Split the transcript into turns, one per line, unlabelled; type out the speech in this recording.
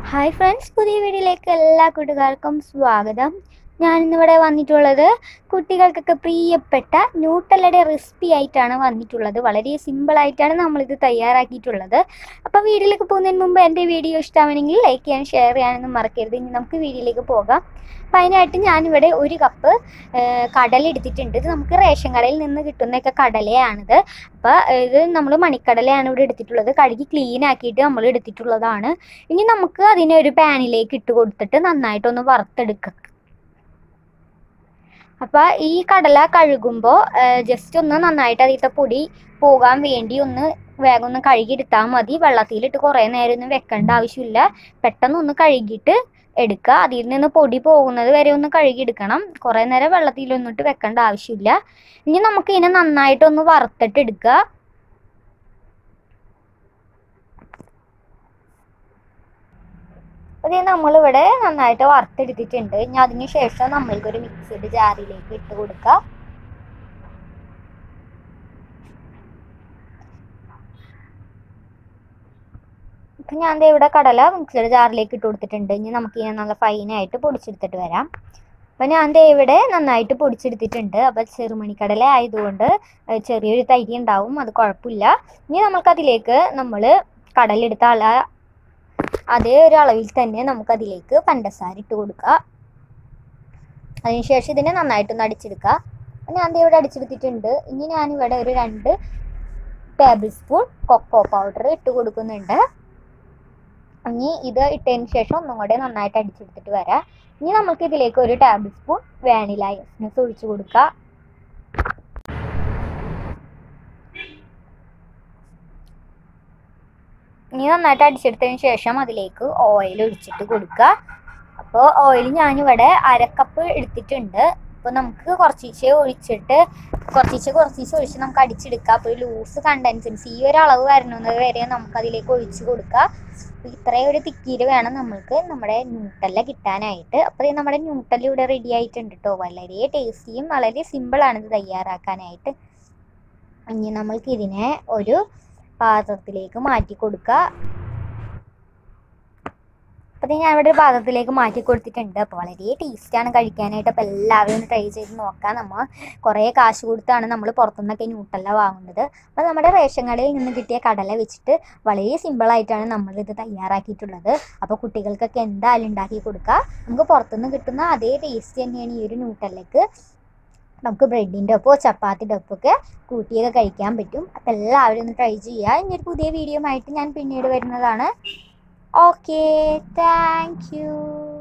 hi friends പുതിയ വീഡിയോയിലേക്ക് എല്ലാ കൂട്ടുകാർക്കും സ്വാഗതം ഞാനിന്നിവിടെ വന്നിട്ടുള്ളത് കുട്ടികൾക്കൊക്കെ പ്രിയപ്പെട്ട ന്യൂട്ടല്ലയുടെ റെസിപ്പി ആയിട്ടാണ് വന്നിട്ടുള്ളത് വളരെ സിമ്പിളായിട്ടാണ് നമ്മളിത് തയ്യാറാക്കിയിട്ടുള്ളത് അപ്പോൾ വീഡിയോയിലേക്ക് പോകുന്നതിന് മുമ്പ് എൻ്റെ വീഡിയോ ഇഷ്ടമാണെങ്കിൽ ലൈക്ക് ചെയ്യാൻ ഷെയർ ചെയ്യാനൊന്നും മറക്കരുത് ഇനി നമുക്ക് വീഡിയോയിലേക്ക് പോകാം അപ്പോൾ അതിനായിട്ട് ഞാനിവിടെ ഒരു കപ്പ് കടല എടുത്തിട്ടുണ്ട് ഇത് നമുക്ക് റേഷൻ കടയിൽ നിന്ന് കിട്ടുന്നൊക്കെ കടലയാണിത് അപ്പോൾ ഇത് നമ്മൾ മണിക്കടലയാണ് ഇവിടെ എടുത്തിട്ടുള്ളത് കഴുകി ക്ലീൻ ആക്കിയിട്ട് നമ്മൾ എടുത്തിട്ടുള്ളതാണ് ഇനി നമുക്ക് അതിനെ ഒരു പാനിലേക്ക് ഇട്ട് കൊടുത്തിട്ട് നന്നായിട്ടൊന്ന് വറുത്തെടുക്കുക അപ്പോൾ ഈ കടല കഴുകുമ്പോൾ ജസ്റ്റ് ഒന്ന് നന്നായിട്ട് അതിലത്തെ പൊടി പോകാൻ വേണ്ടി ഒന്ന് വേഗം ഒന്ന് കഴുകിയെടുത്താൽ മതി വെള്ളത്തിലിട്ട് കുറേ നേരം ഒന്നും വെക്കേണ്ട ആവശ്യമില്ല പെട്ടെന്ന് ഒന്ന് കഴുകിയിട്ട് എടുക്കുക അതിൽ നിന്ന് പൊടി പോകുന്നത് വരെ ഒന്ന് കഴുകിയെടുക്കണം കുറേ നേരം വെള്ളത്തിലൊന്നിട്ട് വെക്കേണ്ട ആവശ്യമില്ല ഇനി നമുക്ക് ഇതിനെ നന്നായിട്ടൊന്ന് വറുത്തിട്ട് എടുക്കുക അത് നമ്മളിവിടെ നന്നായിട്ട് വറുത്തെടുത്തിട്ടുണ്ട് ഇനി അതിന് ശേഷം നമ്മൾക്കൊരു മിക്സിഡ് ജാറിലേക്ക് ഇട്ട് കൊടുക്കുക ഇപ്പം ഞാൻ ദേ ഇവിടെ കടല മിക്സിയുടെ ജാറിലേക്ക് ഇട്ട് കൊടുത്തിട്ടുണ്ട് ഇനി നമുക്ക് ഇതിനെ നല്ല ഫൈനായിട്ട് പൊടിച്ചെടുത്തിട്ട് വരാം അപ്പം ഞാൻ ദേ ഇവിടെ നന്നായിട്ട് പൊടിച്ചെടുത്തിട്ടുണ്ട് അപ്പം ചെറുമണിക്കടല ആയതുകൊണ്ട് ഏഹ് ചെറിയൊരു തരി ഉണ്ടാവും അത് കുഴപ്പമില്ല ഇനി നമുക്കതിലേക്ക് നമ്മൾ കടലെടുത്ത അള അതേ ഒരു അളവിൽ തന്നെ നമുക്കതിലേക്ക് പഞ്ചസാര ഇട്ട് കൊടുക്കുക അതിനുശേഷം ഇതിനെ നന്നായിട്ടൊന്ന് അടിച്ചെടുക്കുക അപ്പം ഞാൻ ദേ ഇവിടെ അടിച്ചെടുത്തിട്ടുണ്ട് ഇനി ഞാനിവിടെ ഒരു രണ്ട് ടേബിൾ സ്പൂൺ കൊക്കോ പൗഡർ ഇട്ട് കൊടുക്കുന്നുണ്ട് ഇനി ഇത് ഇട്ടതിന് ശേഷം ഒന്നും കൂടെ നന്നായിട്ട് അടിച്ചെടുത്തിട്ട് വരാം ഇനി നമുക്ക് ഇതിലേക്ക് ഒരു ടേബിൾ സ്പൂൺ വാനില എസൻസ് ഒഴിച്ചു കൊടുക്കുക ഇനി നന്നായിട്ട് അടിച്ചെടുത്തതിന് ശേഷം അതിലേക്ക് ഓയിൽ ഒഴിച്ചിട്ട് കൊടുക്കുക അപ്പോൾ ഓയിൽ ഞാനിവിടെ അരക്കപ്പ് എടുത്തിട്ടുണ്ട് അപ്പോൾ നമുക്ക് കുറച്ചീശെ ഒഴിച്ചിട്ട് കുറച്ചീശെ കുറച്ചീശെ ഒഴിച്ച് നമുക്ക് അടിച്ചെടുക്കാം അപ്പോൾ ലൂസ് കണ്ടൻസൻസ് ഈ ഒരു അളവ് വരുന്നത് വരെ നമുക്ക് അതിലേക്ക് ഒഴിച്ച് കൊടുക്കുക അപ്പോൾ ഇത്രയും ഒരു തിക്കിയിൽ വേണം നമ്മൾക്ക് നമ്മുടെ ന്യൂട്ടല്ല കിട്ടാനായിട്ട് അപ്പോൾ ഇത് നമ്മുടെ ന്യൂട്ടല്ല ഇവിടെ റെഡി ആയിട്ടുണ്ട് കേട്ടോ വളരെ ടേസ്റ്റിയും വളരെ സിമ്പിളാണ് ഇത് തയ്യാറാക്കാനായിട്ട് ഇനി നമ്മൾക്ക് ഇതിനെ ഒരു പാത്രത്തിലേക്ക് മാറ്റി കൊടുക്കുക അപ്പോൾ ഞാൻ ഇവിടെ ഒരു പാത്രത്തിലേക്ക് മാറ്റി കൊടുത്തിട്ടുണ്ട് അപ്പോൾ വളരെ ടേസ്റ്റാണ് കഴിക്കാനായിട്ട് അപ്പോൾ എല്ലാവരും ഒന്ന് ട്രൈ ചെയ്ത് നോക്കാം നമ്മൾ കുറേ കാശ് കൊടുത്താണ് നമ്മൾ പുറത്തുനിന്നൊക്കെ ന്യൂട്ടല്ല വാങ്ങുന്നത് അപ്പോൾ നമ്മുടെ റേഷൻ കടയിൽ നിന്ന് കിട്ടിയ കടല വെച്ചിട്ട് വളരെ സിമ്പിളായിട്ടാണ് നമ്മളിത് തയ്യാറാക്കിയിട്ടുള്ളത് അപ്പോൾ കുട്ടികൾക്കൊക്കെ എന്തായാലും ഉണ്ടാക്കി കൊടുക്കുക നമുക്ക് പുറത്തുനിന്ന് കിട്ടുന്ന അതേ ടേസ്റ്റ് തന്നെയാണ് ഈ ഒരു ന്യൂട്ടല്ലക്ക് നമുക്ക് ബ്രെഡിൻ്റെ ഒപ്പോ ചപ്പാത്തിൻ്റെ ഒപ്പം ഒക്കെ കൂട്ടിയൊക്കെ കഴിക്കാൻ പറ്റും അപ്പോൾ എല്ലാവരും ഒന്ന് ട്രൈ ചെയ്യുക ഇനി ഒരു പുതിയ വീഡിയോ ആയിട്ട് ഞാൻ പിന്നീട് വരുന്നതാണ് ഓക്കെ താങ്ക് യു